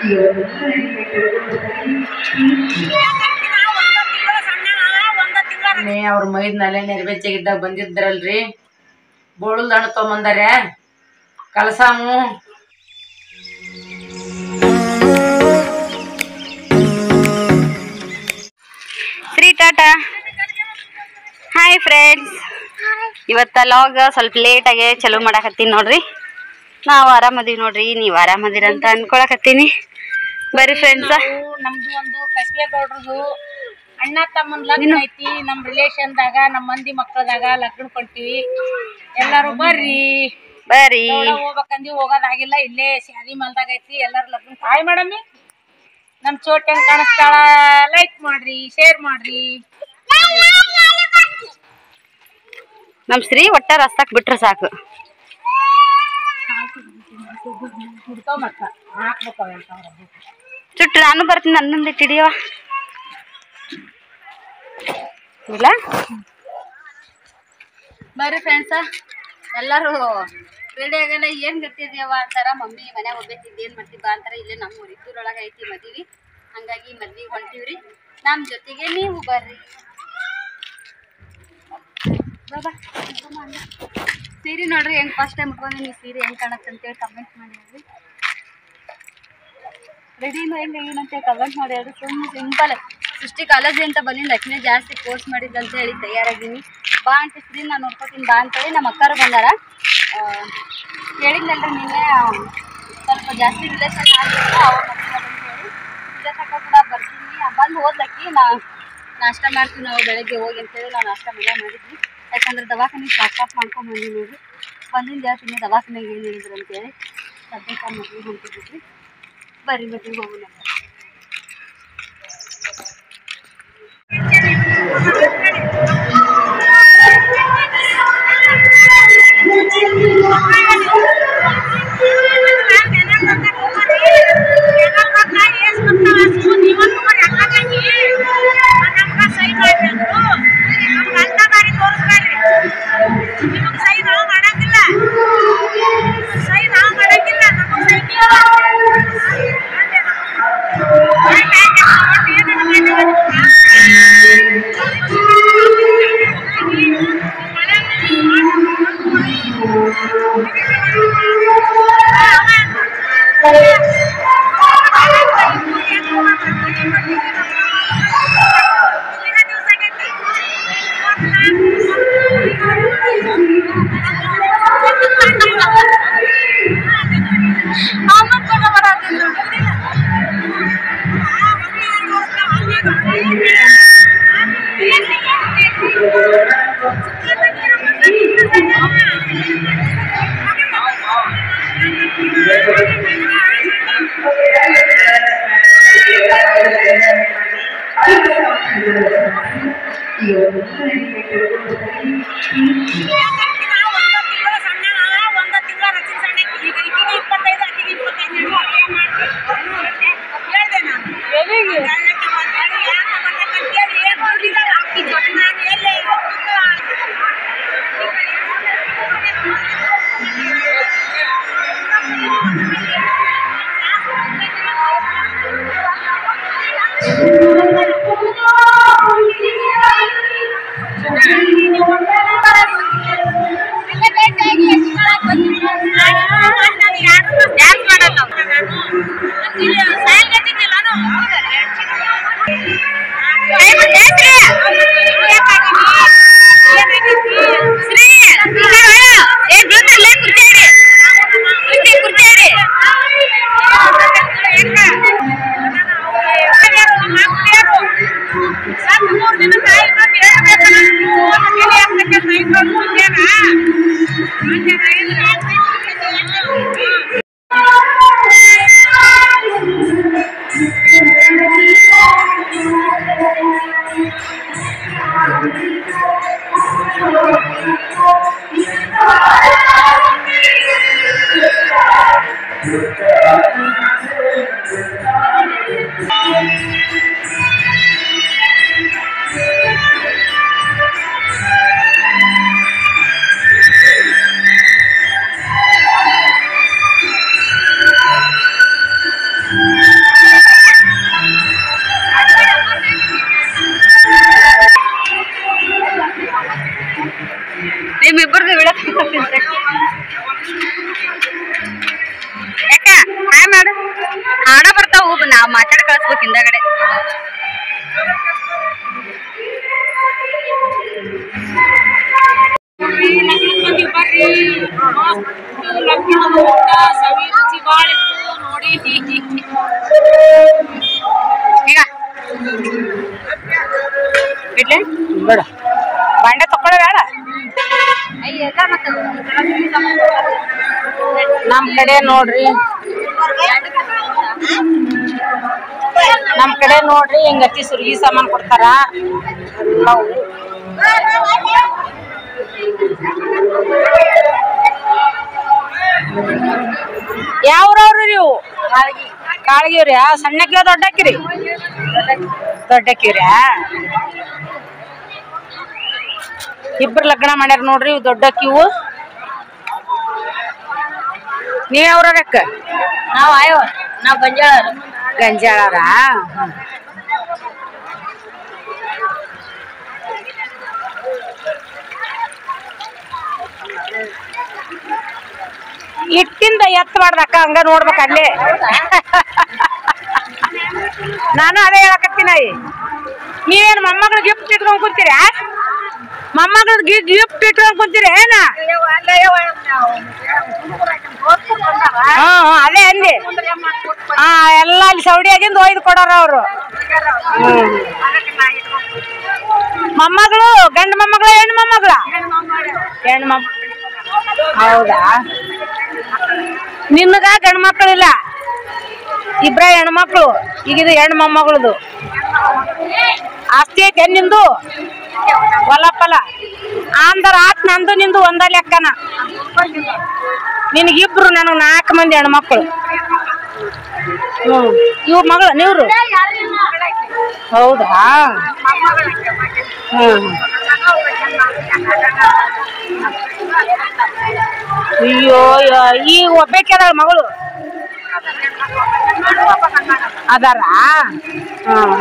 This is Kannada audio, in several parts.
ಮೇ ಅವ್ರ ಮೈದ್ ನಲೆ ನೆರವೇರ್ಚಾಗಿದ್ದಾಗ ಬಂದಿದ್ರಲ್ರಿ ಬೋಳುಲ್ ಹಣ್ಣು ತೊಗೊಂಬಂದಾರ ಕಲಸಾಮು ಶ್ರೀ ಟಾಟಾ ಹಾಯ್ ಫ್ರೆಂಡ್ಸ್ ಇವತ್ತ ಲಾಗ್ ಸ್ವಲ್ಪ ಲೇಟಾಗೆ ಚಲೋ ಮಾಡಾಕತ್ತೀನಿ ನೋಡ್ರಿ ನಾವು ಆರಾಮದೀವಿ ನೋಡ್ರಿ ನೀವು ಆರಾಮದಿರ ಅಂತ ಅನ್ಕೊಳಕತ್ತೀನಿ ಬರ್ರಿ ಫ್ರೆಂಡ್ಸ ನಮ್ದು ಒಂದು ಕಸ್ಬೆ ಗೌಡ್ರದು ಅಣ್ಣ ತಮ್ಮನ್ ಲಗ್ನ ಐತಿ ನಮ್ ರಿಲೇಷನ್ದಾಗ ನಮ್ ಮಂದಿ ಮಕ್ಕಳದಾಗ ಲಗ್ನ ಕೊಡ್ತೀವಿ ಎಲ್ಲಾರು ಬರ್ರಿ ಬರ್ರಿ ದೌಡ ಹೋಗ್ಬೇಕಂದಿ ಹೋಗೋದಾಗಿಲ್ಲ ಇಲ್ಲೇ ಶಾದಿ ಮಲ್ದಾಗ ಐತಿ ಎಲ್ಲಾರು ಲಗ್ನ ಹಾಯ್ ಮಾಡಮ್ಮಿ ನಮ್ ಚೋಟ್ ಹೆಂಗ್ ಕಾಣಿಸ್ತಾಳ ಲೈಕ್ ಮಾಡ್ರಿ ಶೇರ್ ಮಾಡ್ರಿ ನಮ್ ಶ್ರೀ ಒಟ್ಟ ರಸ್ತಾಕ್ ಬಿಟ್ರೆ ಸಾಕು ಹುಡ್ಕೋ ಮತ್ತ ಹಾಕ್ಬೇಕು ಅವೆಲ್ಲ ಅವ್ರ ಚುಟ್ಟು ನಾನು ಬರ್ತೀನಿ ನನ್ನೊಂದು ಹಿಡಿಯವ ಇಲ್ಲ ಬರ್ರಿ ಫ್ರೆಂಡ್ಸ ಎಲ್ಲರೂ ರೆಡಿ ಆಗಲ್ಲ ಏನ್ ಗಟ್ಟಿದ್ಯವ ಅಂತಾರ ಮಮ್ಮಿ ಮನ್ಯಾಗ ಒಬ್ಬೈತಿದ್ದು ಏನ್ ಮಾಡ್ತೀವಿ ಬಾ ಅಂತಾರ ಇಲ್ಲೇ ನಮ್ಮ ಊರಿದ್ದೂರೊಳಗ ಐತಿ ಮದ್ವಿ ಹಂಗಾಗಿ ಮದ್ವಿಗೆ ಹೊಂಟಿವ್ರಿ ನಮ್ ಜೊತೆಗೆ ನೀವು ಬರ್ರಿ ಬಾ ಬಾ, ಕುತ್ಕೊಂಡ್ ಬಾ ಅಣ್ಣ. ಸೀರೆ ನೋಡ್ರಿ ಹೆಂಗ್ ಫಸ್ಟ್ ಟೈಮ್ ಉಟ್ಕೊಂಡಿ ಸೀರೆ ಹೆಂಗ್ ಕಾಣತ್ತೆ ಅಂತೇಳಿ ಕಮೆಂಟ್ ಮಾಡಿ ಹೇಳ್ರಿ ರೆಡಿನೂ ಹೆಂಗೆ ಏನಂತ ಕಮೆಂಟ್ ಮಾಡಿ ಹೇಳ್ರಿ ಸುಮ್ಮನೆ ಸಿಂಪಲ್ ಸೃಷ್ಟಿ ಕಾಲೇಜ್ ಅಂತ ಬಂದಿಂದ ಅಕ್ಕಿನೇ ಜಾಸ್ತಿ ಕೋರ್ಸ್ ಮಾಡಿದ್ದು ಅಂತ ಹೇಳಿ ತಯಾರಾಗೀನಿ ಬಾ ಅಂತ ಫ್ರೀ ನಾನು ನೋಡ್ಕೊತೀನಿ ಬಾ ಅಂತೇಳಿ ನಮ್ಮ ಅಕ್ಕಾರು ಬಂದಾರ ಆ, ಹೇಳಿದ್ನಲ್ರಿ ನಿನ್ನೆ ಆ, ಸ್ವಲ್ಪ ಜಾಸ್ತಿ ರಿಲೇಷನ್ ಆಗಿಲ್ಲ ಅವ್ರ ಮಕ್ಕಳು ಅಂತ ಹೇಳಿ ವಿದೇಶಕ್ಕೆ ಕೂಡ ಬರ್ತೀನಿ ಬಂದು ಹೋದ್ಲಕ್ಕಿ ನಾ ನಾಷ್ಟ ಮಾಡ್ತೀವಿ ನಾವು ಬೆಳಗ್ಗೆ ಹೋಗಿ ಅಂತೇಳಿ ನಾವು ನಾಷ್ಟ ಮನೆ ಮಾಡಿದ್ವಿ ಯಾಕಂದ್ರೆ ದವಾಖಾನೆ ಶಾಪ್ ಮಾಡ್ಕೊಂಡ್ ಬಂದ್ವಿ ನೋಡ್ರಿ ಬಂದಿಂದ ಹೇಳ್ತೀನಿ ದವಾಖಾನೆಗೆ ಏನು ಹೇಳಿದ್ರು ಅಂತೇಳಿ ಸದ್ಯಕ್ಕೆ ಮದುವೆ ಹೊಂಟಿದ್ವಿ ಬರ್ರಿ ಮದುವೆ ಹೋಗೋಣ Thank ನಿಮ್ಮಿಬ್ಬರದು ವಿಳಕ್ ಯಾಕ ಹಾಯ್ ಮಾಡು ಹಾಡ ಬರ್ತಾವು ನಾವ್ ಮಾತಾಡ್ ಕಳಿಸ್ಬೇಕು ಹಿಂದಗಡೆ ಮಂದಿ ಬರ್ರಿ ಮಸ್ತ್ ಲಗ್ನದ ಊಟ ಸವಿ ರುಚಿ ಬಾಳ ಇತ್ತು ನೋಡಿ ಈಗ ಇಡ್ಲಿ ಬೇಡ ಬಾಂಡೆ ತಕೊಳ್ಳೋ ಬೇಡ ಎಲ್ಲ ಮತ್ತೆ ನಮ್ ಕಡೆ ನೋಡ್ರಿ ನಮ್ ಕಡೆ ನೋಡ್ರಿ ಹಿಂಗತಿ ಸುರ್ಗಿ ಸಾಮಾನ್ ಕೊಡ್ತಾರ ನಾವು ಯಾವ್ರವ್ರಿ ನೀವು ಕಾಳಗಿವ್ರಿ ಸಣ್ಣಕ್ಕಿವ ದೊಡ್ಡಕ್ಕಿರಿ ದೊಡ್ಡಕ್ಕಿವ್ರ್ಯಾ ಇಬ್ರು ಲಗ್ನ ಮಾಡ್ಯಾರ ನೋಡ್ರಿ ಇವು ದೊಡ್ಡಕ್ಕಿವು ನೀವ್ ಯಾವ್ರಕ್ಕ ನಾವ್ ಆಯೋ ನಾವ್ ಬಂಜಾಳ ಗಂಜಾಳರ ಇಟ್ಟಿಂದ ಎತ್ತಬಾರ್ದು ಅಕ್ಕ ಹಂಗ ನೋಡ್ಬೇಕು ಅಲ್ಲೇ ನಾನು ಅದೇ ಹೇಳಕತ್ತೀನಿ ನೀವೇನು ಮೊಮ್ಮಗಳು ಗಿಫ್ಟ್ ಇಟ್ಕೊಂಡ್ ಕುಂತೀರಾ ಮೊಮ್ಮಗಳು ಗಿಫ್ಟ್ ಇಟ್ಕೊಂಡ್ ಕುಂತೀರಿ ಏನ ಹಾ ಹಾ, ಅದೇ ಅಂದಿ ಹಾ ಎಲ್ಲ ಅಲ್ಲಿ ಸೌಡಿಯಾಗಿಂದ ಒಯ್ದು ಕೊಡೋರ ಅವರು ಮೊಮ್ಮಗಳು ಗಂಡು ಮೊಮ್ಮಗಳ ಹೆಣ್ಣು ಮೊಮ್ಮಗಳ ಹೆಣ್ಣು ಮೊಮ್ಮ ಹೌದಾ ನಿನ್ನಗ ಗಂಡು ಮಕ್ಕಳಿಲ್ಲ ಇಬ್ರ ಹೆಣ್ಮಕ್ಳು ಈಗ ಇದು ಹೆಣ್ಣು ಮೊಮ್ಮಗಳದು ಆಸ್ತಿ ಐತೆ ನಿಂದು ಹೊಲ ಫಲ ಅಂದ್ರ ಆತ್ ನಂದು ನಿಂದು ಒಂದ ಲೆಕ್ಕನ ನಿನಗಿಬ್ರು ನನಗೆ ನಾಲ್ಕು ಮಂದಿ ಹೆಣ್ಮಕ್ಳು ಹ್ಮ್ ಇವ್ ಮಗಳ ನೀವ್ರು ಹೌದಾ ಹ್ಮ್ ಅಯ್ಯೋ ಯ- ಈ ಒಬ್ಬಾಕಿ ಅದಾಳ ಮಗಳು ಅದಾರ ಹ್ಮ್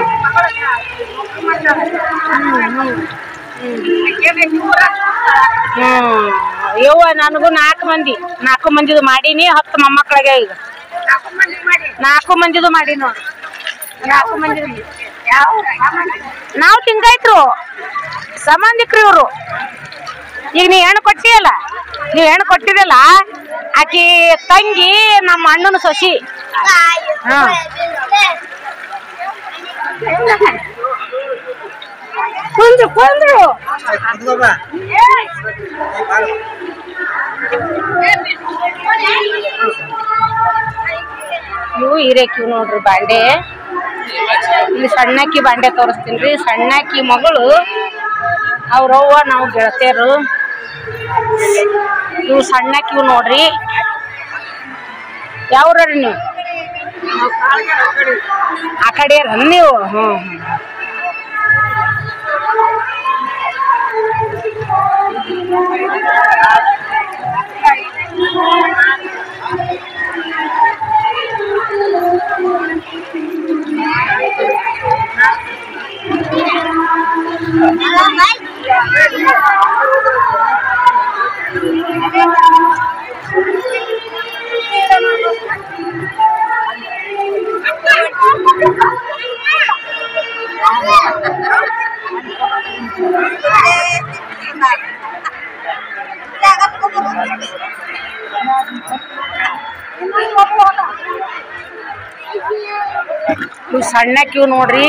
ಹ್ಮ್ ಯವ್ವ ನನಗೂ ನಾಲ್ಕು ಮಂದಿ ನಾಲ್ಕು ಮಂದಿದು ಮಾಡೀನಿ ಹತ್ತು ಮೊಮ್ಮಕ್ಳಿಗೆ ಈಗ ನಾಲ್ಕು ಮಂದಿದು ಮಾಡಿ ನೋಡಿ ನಾಲ್ಕು ಮಂದಿ ನಾವು ತಿಂಗಾಯ್ತ್ರು ಸಂಬಂಧಿಕ್ರು ಇವ್ರು ಈಗ ನೀ ಹೆಣ್ಣು ಕೊಟ್ಟಿಯಲ್ಲ ನೀ ಹೆಣ್ಣು ಕೊಟ್ಟಿರಲ್ಲ ಆಕಿ ತಂಗಿ ನಮ್ಮ ಅಣ್ಣನ ಸೊಸಿ ಹಾ ಕುಂದ್ರು ಕುಂದ್ರು ಇವು ಹಿರೇಕಿವ್ ನೋಡ್ರಿ ಬಾಂಡೆ ಇಲ್ಲಿ ಸಣ್ಣಕ್ಕಿ ಬಾಂಡೆ ತೋರಿಸ್ತೀನಿ ರೀ ಸಣ್ಣಕ್ಕಿ ಮಗಳು ಅವ್ರವ್ವ ನಾವು ಗೆಳತಿಯರು ಇವು ಸಣ್ಣಕ್ಕಿವು ನೋಡ್ರಿ ಯಾವ್ರಿ ನೀವು ಆ ಕಡೆ ನೀವು ಹ್ಞೂ ಹ್ಞೂ ಇವು ಸಣ್ಣಕ್ಕಿವು ನೋಡ್ರಿ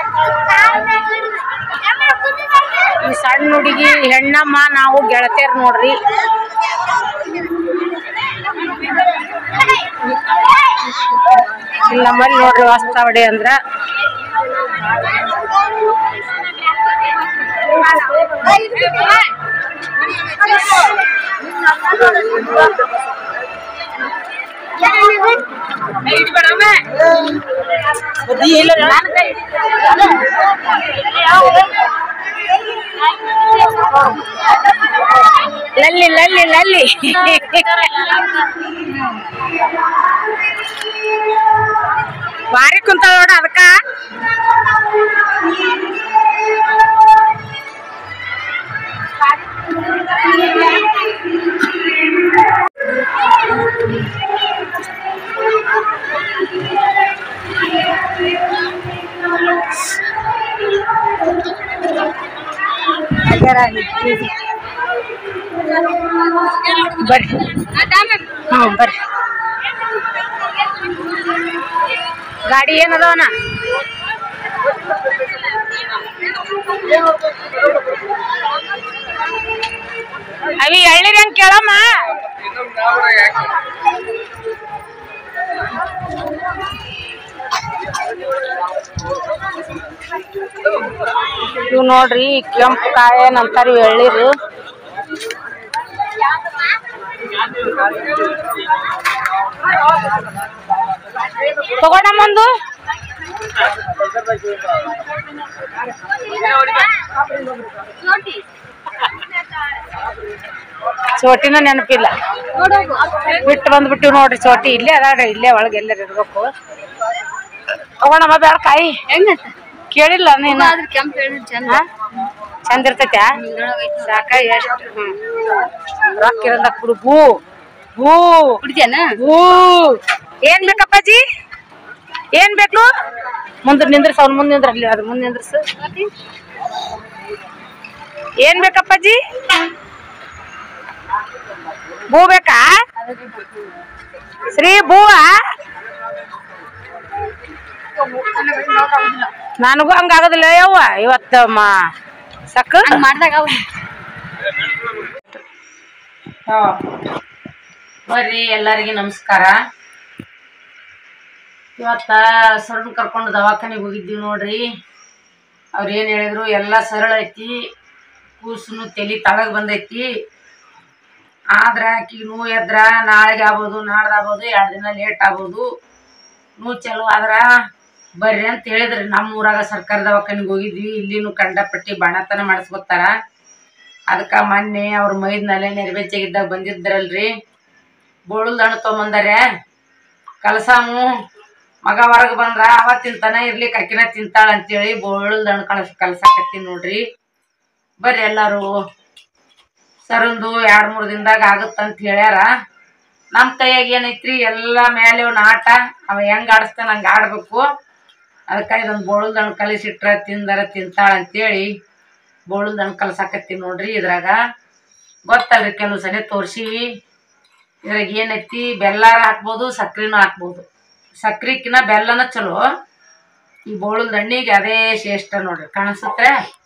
ಈ ಸಣ್ಣ ಹುಡುಗಿ ಹೆಣ್ಣಮ್ಮ ನಾವು ಗೆಳತಿಯರ್ ನೋಡ್ರಿ ಇಲ್ಲಿ ನಮ್ಮಲ್ಲಿ ನೋಡ್ರಿ ವಾಸ್ತಾವಡಿ ಅಂದ್ರ ಲಲ್ಲಿ ಲಲ್ಲಿ ಲಲ್ಲಿ ಬಾರಿ ಕುಂತಾಳ ನೋಡ ಅದಕ್ಕ ಬರ್ರಿ ಹ್ಞೂ ಬರ್ರಿ ಗಾಡಿ ಏನದವನ ಅವಿ ಎಳ್ಳಿರಿ ಹಂಗೆ ಕೇಳಮ್ಮ ಇವ್ ನೋಡ್ರಿ ಕೆಂಪು ಕಾಯಿ ನಂತರ ಎಳ್ಳಿರು ತಗೊಳಮ್ಮೊಂದು ಚೋಟಿನ ನೆನಪಿಲ್ಲ ಬಿಟ್ಟು ಬಂದ್ಬಿಟ್ಟಿವ್ ನೋಡ್ರಿ ಚೋಟಿ ಇಲ್ಲೇ ಅದಾಡ್ರಿ ಇಲ್ಲೇ ಒಳಗೆ ಎಲ್ಲರ ಇರ್ಬೇಕು ತಗೊಳಮ್ಮ ಬೇಡ ಕಾಯಿ ಹೆಂಗಂತ ಕೇಳಿಲ್ಲ ನೀನು ಆದ್ರೆ ಕೆಂಪ್ ಹೇಳಿದ್ ಚಂದ ಹಾ? ಚಂದ ಇರ್ತೈತ್ಯಾ ಸಾಕ ಎಷ್ಟು ಹ್ಮ್ ರೊಕ್ಕ ಇರಂದ ಕುಡು ಭೂ ಭೂ ಕುಡಿದ್ಯಾನ ಭೂ ಏನ್ ಬೇಕಪ್ಪಾಜಿ ಏನ್ ಬೇಕು ಮುಂದೆ ನಿಂದ್ರಸ ಅವ್ನ ಮುಂದೆ ನಿಂದ್ರ ಅಲ್ಲಿ ಅದು ಮುಂದೆ ನಿಂದ್ರಸ ಏನ್ ಬೇಕಪ್ಪಾಜಿ ಭೂ ಬೇಕಾ ಶ್ರೀ ಭೂವ ನನಗೂ ಹಂಗಾಗೋದಿಲ್ಲ ಯವ್ವ ಇವತ್ತ ಮಾ ಸಕ್ಕ ಹಂಗ್ ಮಾಡ್ದಾಗ ಅವ್ ಹಾ. ಬರ್ರಿ ಎಲ್ಲರಿಗೂ ನಮಸ್ಕಾರ ಇವತ್ತ ಸರಣ ಕರ್ಕೊಂಡು ದವಾಖಾನೆಗೆ ಹೋಗಿದ್ದೀವಿ ನೋಡ್ರಿ ಅವ್ರು ಏನು ಹೇಳಿದ್ರು ಎಲ್ಲ ಸರಳ ಐತಿ ಕೂಸುನು ತಲೆ ತಳಗ್ ಬಂದೈತಿ ಆದ್ರೆ ಆಕಿಗೆ ನೋವು ಎದ್ರ ನಾಳೆಗೆ ಆಗ್ಬೋದು ನಾಡ್ದು ಆಗ್ಬೋದು ಎರಡು ದಿನ ಲೇಟ್ ಆಗ್ಬೋದು ನೋವು ಚಲೋ ಆದ್ರ ಬರ್ರಿ ಅಂತ ಹೇಳಿದ್ರಿ ನಮ್ಮ ಊರಾಗ ಸರ್ಕಾರ ದವಾಖಾನೆಗೆ ಹೋಗಿದ್ವಿ ಇಲ್ಲಿನೂ ಕಂಡಪಟ್ಟಿ ಬಾಣತನ ಮಾಡಿಸ್ಕೊತಾರ ಅದಕ್ಕೆ ಮೊನ್ನೆ ಅವ್ರ ಮೈದ್ನಲ್ಲೇ ನೆರವೇರ್ಚಾಗಿದ್ದಾಗ ಬಂದಿದ್ರಲ್ರಿ ಬೋಳದ ಹಣ್ಣು ತೊಗೊಂಬಂದಾರೆ ಕಲಸಾಮು ಮಗ ಹೊರಗೆ ಬಂದ್ರ ಅವ ತಿಂತಾನ ಇರ್ಲಿಕ್ಕೆ ಅಕ್ಕಿನ ತಿಂತಾಳ ಅಂತೇಳಿ ಬೋಳದ ಹಣ್ಣು ಕಲಸ್ ಕಲ್ಸಾಕತ್ತೀನಿ ನೋಡ್ರಿ ಬರ್ರಿ ಎಲ್ಲಾರು ಸರಂದು ಎರಡು ಮೂರು ದಿನದಾಗ ಆಗುತ್ತಂತ ಹೇಳ್ಯಾರ ನಮ್ಮ ಕೈಯಾಗ ಏನೈತ್ರಿ ಎಲ್ಲ ಮೇಲೆ ಅವ್ನ ಆಟ ಅವ ಹೆಂಗ್ ಆಡಿಸ್ತಾನ ಹಂಗೆ ಆಡ್ಬೇಕು ಅದಕ್ಕೆ ಇದೊಂದು ಬೋಳದ ಹಣ್ಣು ಕಲಿಸಿಟ್ರ ತಿಂದರ ತಿಂತಾಳ ಅಂತೇಳಿ ಬೋಳದ ಹಣ್ಣು ಕಲ್ಸಾಕತ್ತೀನಿ ನೋಡ್ರಿ ಇದ್ರಾಗ ಗೊತ್ತಲ್ರಿ ಕೆಲವು ಸಲ ತೋರ್ಸಿವಿ ಇದ್ರಾಗ ಏನೈತಿ ಬೆಲ್ಲಾರ ಹಾಕ್ಬೋದು ಸಕ್ರಿನೂ ಹಾಕ್ಬೋದು ಸಕ್ರಿಕಿನ ಬೆಲ್ಲನ ಚಲೋ ಈ ಬೋಳದ ಹಣ್ಣಿಗೆ ಅದೇ ಶ್ರೇಷ್ಠ ನೋಡ್ರಿ ಕಾಣಿಸುತ್ತೆ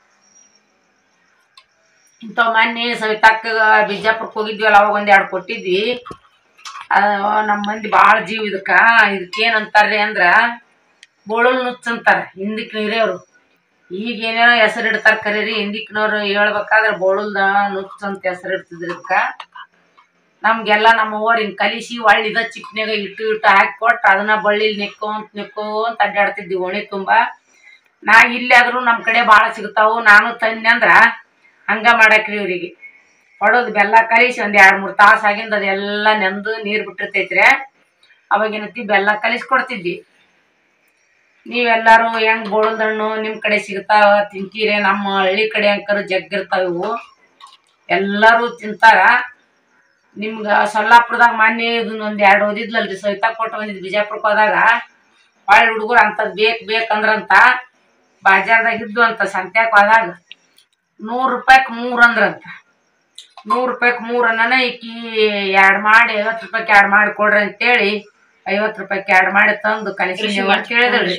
ಇಂಥವು ಮೊನ್ನೆ ಸವಿತಾಕ್ಕ ಬಿಜಾಪುರಕ್ಕೆ ಹೋಗಿದ್ವಲ್ಲ ಅವಾಗ ಒಂದು ಎರಡು ಕೊಟ್ಟಿದ್ವಿ ಅದು ನಮ್ಮ ಮಂದಿ ಭಾಳ ಜೀವ ಇದಕ್ಕೆ ಇದಕ್ಕೇನಂತಾರ್ರಿ ಅಂದ್ರೆ ಬೋಳಲ್ ನುಚ್ಚ ಅಂತಾರೆ ಹಿಂದಕ್ಕೆ ಹಿರಿಯವರು ಈಗ ಏನೇನೋ ಹೆಸರು ಇಡ್ತಾರೆ ಕರೀರಿ ಹಿಂದಿಕ್ನವ್ರು ಹೇಳ್ಬೇಕಾದ್ರೆ ಬೋಳಲ್ದ ನುಚ್ಚ ಅಂತ ಹೆಸರು ಇಡ್ತಿದ್ರು ಇದಕ್ಕೆ ನಮ್ಗೆಲ್ಲ ನಮ್ಮ ಅವ್ವರು ಹಿಂಗೆ ಕಲಿಸಿ ಒಳ್ಳೆ ಇದ ಚಿಕ್ಕನ್ಯಾಗ ಇಟ್ಟು ಇಟ್ಟು ಹಾಕಿ ಕೊಟ್ಟು ಅದನ್ನ ಬಳ್ಳಿಲಿ ನಿಕ್ಕೊಂತ ನಿಕ್ಕೊಂತ ಅಡ್ಡಾಡ್ತಿದ್ವಿ ಓಣಿ ತುಂಬ ನಾ ಇಲ್ಲಾದ್ರೂ ನಮ್ಮ ಕಡೆ ಭಾಳ ಸಿಗ್ತಾವು ನಾನು ತಂದೆ ಅಂದ್ರ ಹಂಗ ಮಾಡಕ್ರಿ ಇವ್ರಿಗೆ ಹೊಡೋದು ಬೆಲ್ಲ ಕಲಿಸಿ ಒಂದು ಎರಡು ಮೂರು ತಾಸು ಆಗಿಂದ ಅದೆಲ್ಲ ನೆಂದು ನೀರು ಬಿಟ್ಟಿರ್ತೈತ್ರಿ ಅವಾಗೇನೈತಿ ಬೆಲ್ಲ ಕಲಿಸಿ ಕೊಡ್ತಿದ್ವಿ ನೀವೆಲ್ಲರೂ ಹೆಂಗ್ ಬೋಳದ ಹಣ್ಣು ನಿಮ್ಮ ಕಡೆ ಸಿಗ್ತಾವ ತಿಂತೀರಿ ನಮ್ಮ ಹಳ್ಳಿ ಕಡೆ ಅಂಕರು ಜಗ್ಗಿರ್ತಾವ ಇವು ಎಲ್ಲರೂ ತಿಂತಾರ ನಿಮ್ಗೆ ಸೊಲ್ಲಾಪುರದಾಗ ಮೊನ್ನೆ ಇದನ್ನ ಒಂದು ಎರಡು ಓದಿದ್ಲಲ್ರಿ ಸವಿತಾ ಕೊಟ್ಟು ಬಂದಿದ್ದು ಬಿಜಾಪುರಕ್ಕೆ ಹೋದಾಗ ಭಾಳ ಹುಡುಗರು ಅಂಥದ್ದು ಬೇಕು ಬೇಕಂದ್ರಂತ ಬಾಜಾರ್ದಾಗ ಇದ್ದು ಅಂತ ಸಂತ್ಯಾಕ್ ಹೋದಾಗ ನೂರು ರೂಪಾಯ್ಗೆ ಮೂರು ಅಂದ್ರಂತ ನೂರು ರೂಪಾಯ್ಗೆ ಮೂರು ಅನ್ನನ ಈಕಿ ಎರಡು ಮಾಡಿ ಐವತ್ತು ರೂಪಾಯ್ಗೆ ಎರಡು ಮಾಡಿ ಕೊಡ್ರಿ ಅಂತೇಳಿ ಐವತ್ತು ರೂಪಾಯ್ಗೆ ಎರಡು ಮಾಡಿ ತಂದು ಕಲಿಸಿ ನೀವು ಅಂತ ಹೇಳಿದ್ರಿ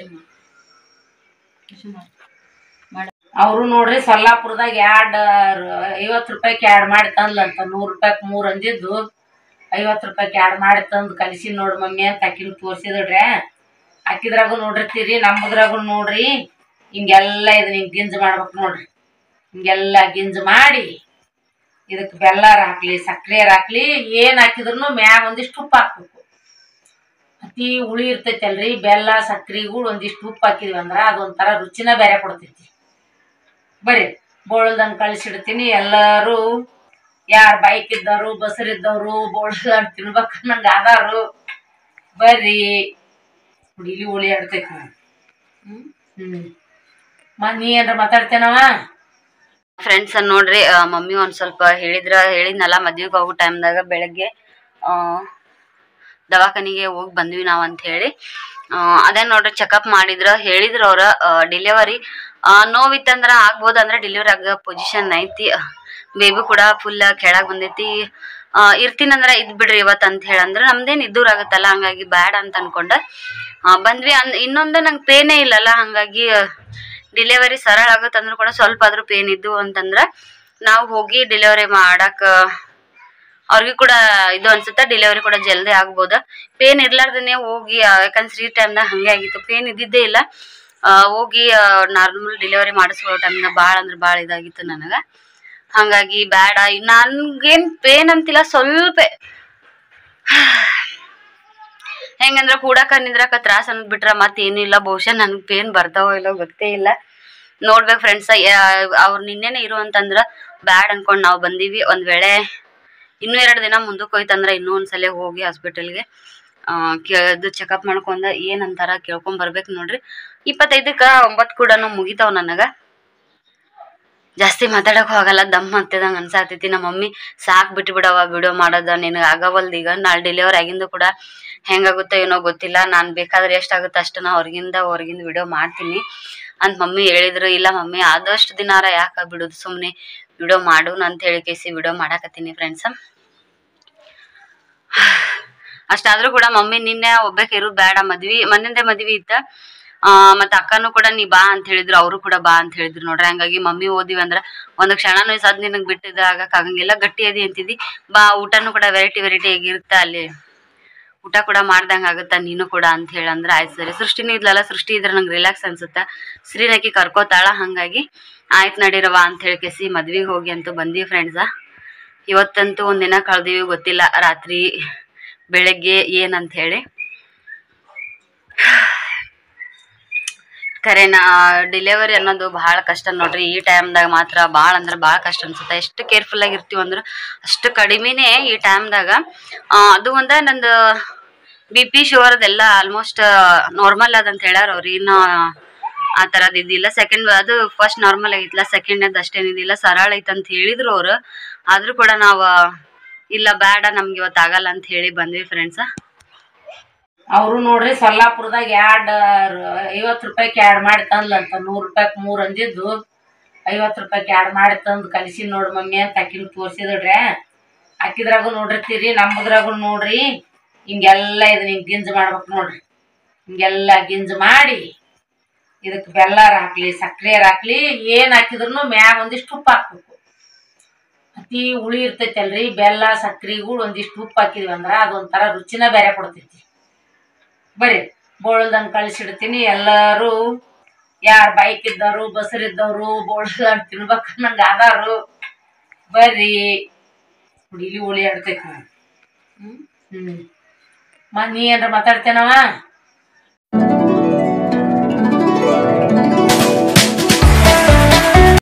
ಅವರು ನೋಡ್ರಿ ಸೊಲ್ಲಾಪುರದಾಗ ಎರಡು ಐವತ್ತು ರೂಪಾಯ್ಗೆ ಎರಡು ಮಾಡಿ ತಂದ್ಲಂತ ನೂರು ರೂಪಾಯ್ಗೆ ಮೂರು ಅಂದಿದ್ದು ಐವತ್ತು ರೂಪಾಯ್ಗೆ ಎರಡು ಮಾಡಿ ತಂದು ಕಲಿಸಿ ನೋಡು ಮಮ್ಮಿ ಅಂತ ಆಕಿನ ತೋರಿಸಿದ್ರಿ ಹಾಕಿದ್ರಾಗು ನೋಡಿರ್ತೀರಿ ನಮ್ಮದ್ರಾಗು ನೋಡ್ರಿ ಹಿಂಗೆಲ್ಲ ಇದನ್ನ ಹಿಂಗೆ ಗಿಂಜು ಮಾಡ್ಬೇಕು ನೋಡ್ರಿ ಹಿಂಗೆಲ್ಲ ಗಿಂಜು ಮಾಡಿ ಇದಕ್ಕೆ ಬೆಲ್ಲಾರ ಹಾಕ್ಲಿ ಸಕ್ಕರೆ ಹಾಕ್ಲಿ ಏನು ಹಾಕಿದ್ರು ಮ್ಯಾಗ ಒಂದಿಷ್ಟು ಉಪ್ಪು ಹಾಕ್ಬೇಕು ಅತಿ ಹುಳಿ ಇರ್ತೈತಲ್ರಿ ಬೆಲ್ಲ ಸಕ್ರೆಗೂ ಒಂದಿಷ್ಟು ಉಪ್ಪು ಹಾಕಿದ್ವಿ ಅಂದ್ರೆ ಅದೊಂಥರ ರುಚಿನ ಬೇರೆ ಕೊಡ್ತೈತಿ ಬರ್ರಿ ಬೋಳದನ್ ಕಳಿಸಿಡ್ತೀನಿ ಎಲ್ಲರೂ ಯಾರು ಬೈಕ್ ಇದ್ದವರು ಬಸರಿದ್ದವರು ಬೋಳದನ್ ತಿನ್ಬೇಕು ನಂಗೆ ಅದಾರು ಬರ್ರಿ ಹುಡಿಲಿ ಹುಳಿ ಆಡ್ತೈತಿ ಹ್ಞೂ ಹ್ಞೂ ಮ ನೀ ಏನ್ರ ಮಾತಾಡ್ತೇನವ ಫ್ರೆಂಡ್ಸ್ ನೋಡ್ರಿ ಆ, ಮಮ್ಮಿ ಒಂದ್ ಸ್ವಲ್ಪ ಹೇಳಿದ್ರ ಹೇಳಿದ್ನಲ್ಲ ಮದ್ವಿಗೆ ಹೋಗೋ ಟೈಮ್ದಾಗ ಬೆಳಗ್ಗೆ ಆ, ದವಾಖಾನಿಗೆ ಹೋಗಿ ಬಂದ್ವಿ ನಾವ್ ಅಂತ ಹೇಳಿ ಆ, ಅದೇ ನೋಡ್ರಿ ಚೆಕಪ್ ಮಾಡಿದ್ರ ಹೇಳಿದ್ರ ಅವ್ರ ಡಿಲಿವರಿ ನೋವಿತ್ತಂದ್ರ ಆಗ್ಬೋದು ಅಂದ್ರೆ ಡೆಲಿವರಿ ಆಗೋ ಪೊಸಿಷನ್ ಐತಿ ಬೇಬಿ ಕೂಡ ಫುಲ್ ಕೆಳಗ್ ಬಂದೈತಿ ಆ, ಇರ್ತೀನಂದ್ರ ಇದ್ ಬಿಡ್ರಿ ಇವತ್ ಅಂತ ಹೇಳಂದ್ರ ನಮ್ದೇನ್ ಇದ್ದೂರ್ ಆಗತ್ತಲ್ಲ ಹಂಗಾಗಿ ಬ್ಯಾಡ ಅಂತ ಅನ್ಕೊಂಡ ಆ, ಬಂದ್ವಿ ಅನ್ ಇನ್ನೊಂದು ನಂಗೆ ಪೇನೇ ಇಲ್ಲಲ್ಲ ಹಂಗಾಗಿ ಡಿಲಿವರಿ ಸರಳ ಆಗತ್ತಂದ್ರು ಕೂಡ ಸ್ವಲ್ಪ ಆದ್ರೂ ಪೇನ್ ಇದ್ದು ಅಂತಂದ್ರ ನಾವು ಹೋಗಿ ಡೆಲಿವರಿ ಮಾಡಕ್ ಅವ್ರಿಗೂ ಕೂಡ ಇದು ಅನ್ಸುತ್ತೆ ಡೆಲಿವರಿ ಕೂಡ ಜಲ್ದಿ ಆಗ್ಬೋದ ಪೇನ್ ಇರ್ಲಾರ್ದನೆ ಹೋಗಿ ಆ, ಯಾಕಂದ್ರೆ ಫ್ರೀ ಟೈಮ್ದಾಗ ಹಂಗೆ ಆಗಿತ್ತು ಪೇನ್ ಇದ್ದಿದ್ದೇ ಇಲ್ಲ ಆ, ಹೋಗಿ ನಾರ್ಮಲ್ ಡೆಲಿವರಿ ಮಾಡಿಸ್ಕೊಳ್ಳೋ ಟೈಮ್ನ ಭಾಳ ಅಂದ್ರೆ ಭಾಳ ಇದಾಗಿತ್ತು ನನಗ ಹಂಗಾಗಿ ಬ್ಯಾಡ ನನ್ಗೇನ್ ಪೇನ್ ಅಂತಿಲ್ಲ ಸ್ವಲ್ಪ ಹೆಂಗಂದ್ರ ಕೂಡಕ ನಿಂದ್ರಕ ತ್ರಾಸ ಅನ್ನೋದ್ ಬಿಟ್ರ ಮತ್ತೇನು ಇಲ್ಲ ಬಹುಶಃ ನನ್ಗೆ ಪೇನ್ ಬರ್ತಾವೋ ಇಲ್ಲೋ ಗೊತ್ತೇ ಇಲ್ಲ ನೋಡ್ಬೇಕು ಫ್ರೆಂಡ್ಸ್ ಅವ್ರು ನಿನ್ನೆನೆ ಇರು ಅಂತಂದ್ರ ಬ್ಯಾಡ್ ಅನ್ಕೊಂಡ್ ನಾವು ಬಂದೀವಿ ಒಂದ್ ವೇಳೆ ಇನ್ನೂ ಎರಡು ದಿನ ಮುಂದಕ್ಕೆ ಹೋಯ್ತಂದ್ರ ಇನ್ನೂ ಒಂದ್ಸಲ ಹೋಗಿ ಹಾಸ್ಪಿಟಲ್ಗೆ ಇದು ಚೆಕಪ್ ಮಾಡ್ಕೊಂಡ ಏನ್ ಅಂತಾರ ಕೇಳ್ಕೊಂಡ್ ಬರ್ಬೇಕು ನೋಡ್ರಿ ಇಪ್ಪತ್ತೈದಕ್ಕ ಒಂಬತ್ತು ಕೂಡ ಮುಗಿತಾವ್ ನನಗ ಜಾಸ್ತಿ ಮಾತಾಡಕ್ ಹೋಗಲ್ಲ ದಮ್ ಹತ್ತಿದಂಗ ಅನ್ಸಾತೈತಿ ನಮ್ಮ ಮಮ್ಮಿ ಸಾಕ್ ಬಿಟ್ಟು ಬಿಡವ ವಿಡಿಯೋ ಮಾಡೋದ ನಿನಗೆ ಆಗವಲ್ದು ಈಗ ನಾಳೆ ಡೆಲಿವರಿ ಆಗಿಂದು ಕೂಡ ಹೆಂಗಾಗುತ್ತೋ ಏನೋ ಗೊತ್ತಿಲ್ಲ ನಾನು ಬೇಕಾದ್ರೆ ಎಷ್ಟಾಗುತ್ತೆ ಅಷ್ಟು ನಾ ಹೊರಗಿಂದ ಹೊರಗಿಂದ ವಿಡಿಯೋ ಮಾಡ್ತೀನಿ ಅಂತ ಮಮ್ಮಿ ಹೇಳಿದ್ರು ಇಲ್ಲ ಮಮ್ಮಿ ಆದಷ್ಟು ದಿನಾರ ಯಾಕೆ ಬಿಡೋದು ಸುಮ್ಮನೆ ವಿಡಿಯೋ ಮಾಡು ಅಂತ ಹೇಳಿ ಕೇಸಿ ವಿಡಿಯೋ ಮಾಡಾಕತ್ತೀನಿ ಫ್ರೆಂಡ್ಸ್ ಅಷ್ಟಾದ್ರೂ ಕೂಡ ಮಮ್ಮಿ ನಿನ್ನೆ ಒಬ್ಬಕ್ಕೆ ಇರೋದು ಬೇಡ ಮದ್ವಿ ಮನೆಯಿಂದ ಮದ್ವಿ ಇತ್ತ ಆ ಮತ್ತ ಅಕ್ಕನೂ ಕೂಡ ನೀ ಬಾ ಅಂತ ಹೇಳಿದ್ರು ಅವರು ಕೂಡ ಬಾ ಅಂತ ಹೇಳಿದ್ರು ನೋಡ್ರಿ ಹಂಗಾಗಿ ಮಮ್ಮಿ ಓದಿವಿ ಅಂದ್ರ ಒಂದ್ ಕ್ಷಣನೂ ಸದ್ ನಿನಗ್ ಬಿಟ್ಟಿದ್ದ ಆಗಕ್ ಆಗಂಗಿಲ್ಲ ಗಟ್ಟಿ ಅದಿ ಅಂತಿದ್ದಿ ಬಾ ಊಟನೂ ಕೂಡ ವೆರೈಟಿ ವೆರೈಟಿ ಆಗಿರುತ್ತ ಅಲ್ಲಿ ಊಟ ಕೂಡ ಮಾಡ್ದಂಗ ಆಗುತ್ತ ನೀನು ಕೂಡ ಅಂತ ಹೇಳಂದ್ರ ಆಯ್ತು ಸರಿ ಸೃಷ್ಟಿನೂ ಇದ್ಲಲ್ಲ ಸೃಷ್ಟಿ ಇದ್ರೆ ನಂಗೆ ರಿಲ್ಯಾಕ್ಸ್ ಅನ್ಸುತ್ತ ಶ್ರೀನಕಿ ಕರ್ಕೋತಾಳ ಹಂಗಾಗಿ ಆಯ್ತು ನಡೀರವ ಅಂತ ಹೇಳಿ ಕೇಸಿ ಮದ್ವಿಗೆ ಹೋಗಿ ಅಂತೂ ಬಂದೀವಿ ಫ್ರೆಂಡ್ಸ ಇವತ್ತಂತೂ ಒಂದಿನ ಕಳ್ದೀವಿ ಗೊತ್ತಿಲ್ಲ ರಾತ್ರಿ ಬೆಳಗ್ಗೆ ಏನಂತ ಹೇಳಿ ಖರೇನ ಡೆಲಿವರಿ ಅನ್ನೋದು ಬಹಳ ಕಷ್ಟ ನೋಡ್ರಿ ಈ ಟೈಮ್ದಾಗ ಮಾತ್ರ ಭಾಳ ಅಂದ್ರೆ ಭಾಳ ಕಷ್ಟ ಅನ್ಸುತ್ತೆ ಎಷ್ಟು ಕೇರ್ಫುಲ್ ಆಗಿ ಇರ್ತೀವಿ ಅಂದ್ರೆ ಅಷ್ಟು ಕಡಿಮೆನೇ ಈ ಟೈಮ್ದಾಗ ಅದು ಒಂದ ನಂದು ಬಿ ಪಿ ಶುಗರ್ದೆಲ್ಲ ಆಲ್ಮೋಸ್ಟ್ ನಾರ್ಮಲ್ ಅದಂತ ಹೇಳ್ಯಾರ ಅವ್ರು ಇನ್ನು ಆ ಥರದ್ದು ಇದ್ದಿಲ್ಲ ಸೆಕೆಂಡ್ ಅದು ಫಸ್ಟ್ ನಾರ್ಮಲ್ ಆಗಿತ್ತಲ್ಲ ಸೆಕೆಂಡ್ ಅಷ್ಟೇನಿದಿಲ್ಲ ಸರಳ ಐತಂತ ಹೇಳಿದ್ರು ಅವ್ರು ಆದ್ರೂ ಕೂಡ ನಾವು ಇಲ್ಲ ಬೇಡ ನಮ್ಗೆ ಇವತ್ತು ಆಗಲ್ಲ ಅಂತ ಹೇಳಿ ಬಂದ್ವಿ ಫ್ರೆಂಡ್ಸ ಅವರು ನೋಡ್ರಿ ಸೊಲ್ಲಾಪುರದಾಗ ಎರಡು ಐವತ್ತು ರೂಪಾಯಿಗೆ ಎರಡು ಮಾಡಿ ತಂದ್ಲಂತ ನೂರು ರೂಪಾಯಿಗೆ ಮೂರು ಅಂದಿದ್ದು ಐವತ್ತು ರೂಪಾಯಿಗೆ ಎರಡು ಮಾಡಿ ತಂದು ಕಲಿಸಿ ನೋಡ್ ಮಮ್ಮಿ ಅಂತ ಆಕಿನ ತೋರಿಸಿದ್ರಿ ಹಾಕಿದ್ರಾಗು ನೋಡಿರ್ತೀರಿ ನಮ್ಮದ್ರಾಗು ನೋಡ್ರಿ ಹಿಂಗೆಲ್ಲ ಇದನ್ನ ಹಿಂಗೆ ಗಿಂಜ್ ಮಾಡ್ಬೇಕು ನೋಡ್ರಿ ಹಿಂಗೆಲ್ಲ ಗಿಂಜ್ ಮಾಡಿ ಇದಕ್ಕೆ ಬೆಲ್ಲಾರ ಹಾಕ್ಲಿ ಸಕ್ಕರೆ ಹಾಕ್ಲಿ ಏನು ಹಾಕಿದ್ರು ಮ್ಯಾಗ ಒಂದಿಷ್ಟು ಉಪ್ಪು ಹಾಕ್ಬೇಕು ಅತಿ ಹುಳಿ ಇರ್ತೈತಲ್ರಿ ಬೆಲ್ಲ ಸಕ್ರೆ ಕೂಡ ಒಂದಿಷ್ಟು ಉಪ್ಪು ಹಾಕಿದ್ವಿ ಅಂದ್ರೆ ಅದೊಂಥರ ರುಚಿನ ಬೇರೆ ಕೊಡ್ತೈತಿ ಬರ್ರಿ ಬೋಳ್ದಂಗೆ ಕಳಿಸಿಡ್ತೀನಿ ಎಲ್ಲರೂ ಯಾರು ಬೈಕ್ ಇದ್ದವರು ಬಸರಿದ್ದವರು ಬೋಳ್ದಂಗೆ ತಿನ್ಬೇಕು ನಂಗೆ ಆದಾರು ಬರ್ರಿ ಹುಡುಗಿ ಹುಳಿ ಆಡ್ತೈತಿ ನಾನು ಹ್ಞೂ ಹ್ಞೂ ಮ ನೀ ಏನ್ರ ಮಾತಾಡ್ತೇನವ